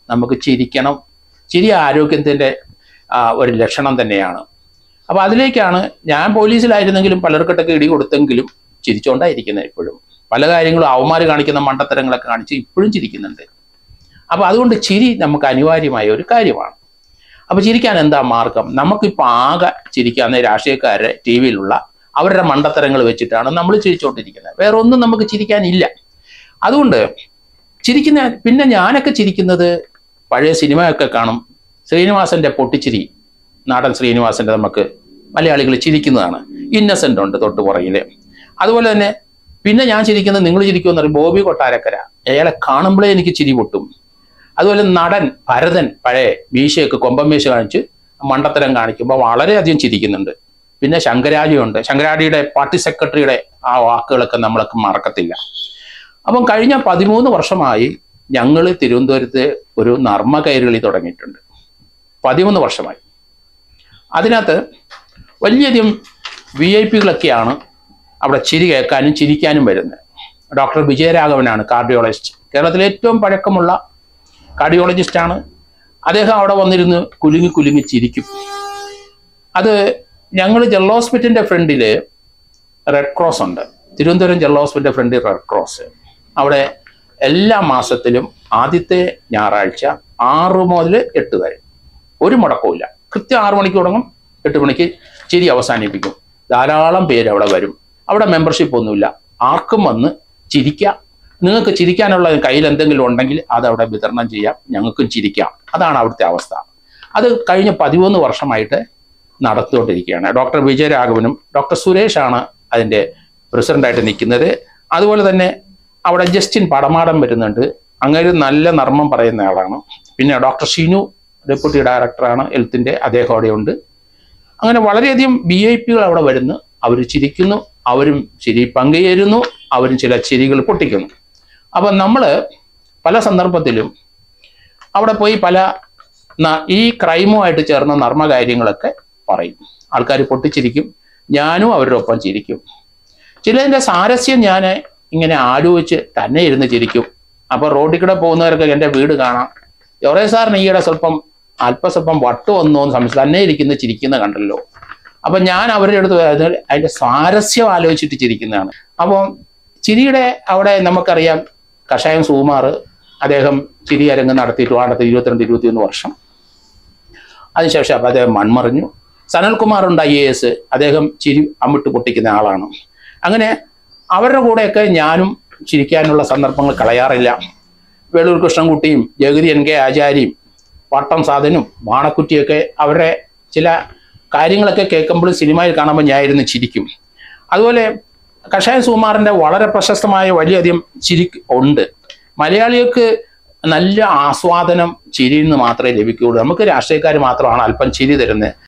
നമുക്ക് ചിരിക്കണം ചിരി ആരോഗ്യത്തിൻ്റെ ആ, ഒരു ലക്ഷണം തന്നെയാണ് അപ്പോൾ അതിലേക്കാണ് ഞാൻ പോലീസിലായിരുന്നെങ്കിലും പലർക്കിട്ടൊക്കെ ഇടി കൊടുത്തെങ്കിലും ചിരിച്ചോണ്ടായിരിക്കുന്നത് ഇപ്പോഴും പല കാര്യങ്ങളും അവന്മാർ കാണിക്കുന്ന മണ്ടത്തരങ്ങളൊക്കെ കാണിച്ച് ഇപ്പോഴും ചിരിക്കുന്നുണ്ട് അപ്പോൾ അതുകൊണ്ട് ചിരി നമുക്ക് അനിവാര്യമായ ഒരു കാര്യമാണ് അപ്പോൾ ചിരിക്കാൻ എന്താ മാർഗം നമുക്കിപ്പോൾ ആകെ ചിരിക്കാവുന്ന രാഷ്ട്രീയക്കാരെ ടി വിയിലുള്ള അവരുടെ മണ്ടത്തരങ്ങൾ വെച്ചിട്ടാണ് നമ്മൾ ചിരിച്ചുകൊണ്ടിരിക്കുന്നത് വേറെ ഒന്നും നമുക്ക് ചിരിക്കാനില്ല അതുകൊണ്ട് ചിരിക്കുന്ന പിന്നെ ഞാനൊക്കെ ചിരിക്കുന്നത് പഴയ സിനിമയൊക്കെ കാണും ശ്രീനിവാസന്റെ പൊട്ടിച്ചിരി നാടൻ ശ്രീനിവാസന്റെ നമുക്ക് മലയാളികൾ ചിരിക്കുന്നതാണ് ഇന്നസെന്റ് ഉണ്ട് തൊട്ട് പുറകില് അതുപോലെ തന്നെ പിന്നെ ഞാൻ ചിരിക്കുന്നത് നിങ്ങൾ ചിരിക്കുമെന്ന് പറയും ബോബി കൊട്ടാരക്കര അയാളെ കാണുമ്പോഴേ എനിക്ക് ചിരി പൊട്ടും അതുപോലെ നടൻ ഭരതൻ പഴയ മീശയൊക്കെ കൊമ്പം മീശ കാണിച്ച് മണ്ടത്തരം കാണിക്കുമ്പോൾ വളരെയധികം ചിരിക്കുന്നുണ്ട് പിന്നെ ശങ്കരാജിയുണ്ട് ശങ്കരാജിയുടെ പാർട്ടി സെക്രട്ടറിയുടെ ആ വാക്കുകളൊക്കെ നമ്മളൊക്കെ മറക്കത്തില്ല അപ്പം കഴിഞ്ഞ പതിമൂന്ന് വർഷമായി ഞങ്ങൾ തിരുവനന്തപുരത്ത് ഒരു നർമ്മ കയറുകളി തുടങ്ങിയിട്ടുണ്ട് പതിമൂന്ന് വർഷമായി അതിനകത്ത് വലിയധികം വി ഐ പികളൊക്കെയാണ് അവിടെ ചിരി കേൾക്കാനും ചിരിക്കാനും വരുന്നത് ഡോക്ടർ വിജയരാഘവനാണ് കാർഡിയോളജിസ്റ്റ് കേരളത്തിലെ ഏറ്റവും പഴക്കമുള്ള കാർഡിയോളജിസ്റ്റാണ് അദ്ദേഹം അവിടെ വന്നിരുന്ന് കുലുങ്ങി കുലുങ്ങി ചിരിക്കും അത് ഞങ്ങൾ ജനറൽ ഹോസ്പിറ്റലിൻ്റെ ഫ്രണ്ടിൽ റെഡ് ക്രോസ് ഉണ്ട് തിരുവനന്തപുരം ജനറൽ ഹോസ്പിറ്റലിൻ്റെ ഫ്രണ്ടിൽ റെഡ് ക്രോസ് അവിടെ എല്ലാ മാസത്തിലും ആദ്യത്തെ ഞായറാഴ്ച ആറ് മുതൽ എട്ട് വരെ ഒരു മുടക്കവുമില്ല കൃത്യം ആറു മണിക്ക് തുടങ്ങും എട്ട് മണിക്ക് ചിരി അവസാനിപ്പിക്കും ധാരാളം പേര് അവിടെ വരും അവിടെ മെമ്പർഷിപ്പ് ഒന്നുമില്ല ആർക്കും വന്ന് ചിരിക്കാം നിങ്ങൾക്ക് ചിരിക്കാനുള്ള കയ്യിൽ എന്തെങ്കിലും ഉണ്ടെങ്കിൽ അത് അവിടെ വിതരണം ചെയ്യാം ഞങ്ങൾക്കും ചിരിക്കാം അതാണ് അവിടുത്തെ അവസ്ഥ അത് കഴിഞ്ഞ പതിമൂന്ന് വർഷമായിട്ട് നടത്തിക്കൊണ്ടിരിക്കുകയാണ് ഡോക്ടർ വിജയരാഘവനും ഡോക്ടർ സുരേഷാണ് അതിൻ്റെ പ്രസിഡന്റായിട്ട് നിൽക്കുന്നത് അതുപോലെ തന്നെ അവിടെ ജസ്റ്റിൻ പടമാടം വരുന്നുണ്ട് അങ്ങനെ നല്ല നർമ്മം പറയുന്ന ആളാണ് പിന്നെ ഡോക്ടർ ഷിനു ഡെപ്യൂട്ടി ഡയറക്ടറാണ് ഹെൽത്തിൻ്റെ അദ്ദേഹം അവിടെയുണ്ട് അങ്ങനെ വളരെയധികം ബി ഐ പികൾ അവിടെ വരുന്നു അവർ ചിരിക്കുന്നു അവരും ചിരി പങ്കുചേരുന്നു അവരും ചില ചിരികൾ പൊട്ടിക്കുന്നു അപ്പം നമ്മൾ പല സന്ദർഭത്തിലും അവിടെ പോയി പല ന- ഈ ക്രൈമുമായിട്ട് ചേർന്ന നർമ്മ കാര്യങ്ങളൊക്കെ പറയും ആൾക്കാർ പൊട്ടിച്ചിരിക്കും ഞാനും അവരുടെ ഒപ്പം ചിരിക്കും ചിലതിൻ്റെ സാരസ്യം ഞാൻ ഇങ്ങനെ ആലോചിച്ച് തന്നെ ഇരുന്ന് ചിരിക്കും അപ്പോൾ റോഡിൽ കൂടെ പോകുന്നവരൊക്കെ എൻ്റെ വീട് കാണാം ജോറേ സാറിന് ഈയിടെ സ്വല്പം അല്പസ്വല്പം വട്ട് വന്നു എന്ന് സംശയം തന്നെ ഇരിക്കുന്ന ചിരിക്കുന്ന കണ്ടല്ലോ അപ്പം ഞാൻ അവരുടെ അടുത്ത് പോയത് അതിൻ്റെ സ്വാരസ്യം ആലോചിച്ചിട്ട് ചിരിക്കുന്നതാണ് അപ്പം ചിരിയുടെ അവിടെ നമുക്കറിയാം കഷായം സുകുമാർ അദ്ദേഹം ചിരി അരങ്ങ് നടത്തിയിട്ട് അടുത്ത ഇരുപത്തിരണ്ട് ഇരുപത്തിയൊന്ന് വർഷം അതിനുശേഷം അപ്പം അദ്ദേഹം മൺമറിഞ്ഞു സനൽകുമാർ ഉണ്ട് ഐ എ എസ് അദ്ദേഹം ചിരി അമ്മിട്ട് പൊട്ടിക്കുന്ന ആളാണ് അങ്ങനെ അവരുടെ കൂടെയൊക്കെ ഞാനും ചിരിക്കാനുള്ള സന്ദർഭങ്ങൾ കളയാറില്ല വേളൂർ കൃഷ്ണൻകുട്ടിയും ജഗതി എൻ കെ ആചാര്യയും പട്ടം സാധനും വാണക്കുറ്റിയൊക്കെ അവരുടെ ചില കാര്യങ്ങളൊക്കെ കേൾക്കുമ്പോൾ സിനിമയിൽ കാണുമ്പോൾ ഞാൻ ഇരുന്ന് ചിരിക്കും അതുപോലെ കഷായ സുകുമാറിൻ്റെ വളരെ പ്രശസ്തമായ വലിയധികം ചിരി ഉണ്ട് മലയാളികൾക്ക് നല്ല ആസ്വാദനം ചിരിയിൽ നിന്ന് മാത്രമേ ലഭിക്കുകയുള്ളൂ നമുക്ക് രാഷ്ട്രീയക്കാർ മാത്രമാണ് അല്പം ചിരി തരുന്നത്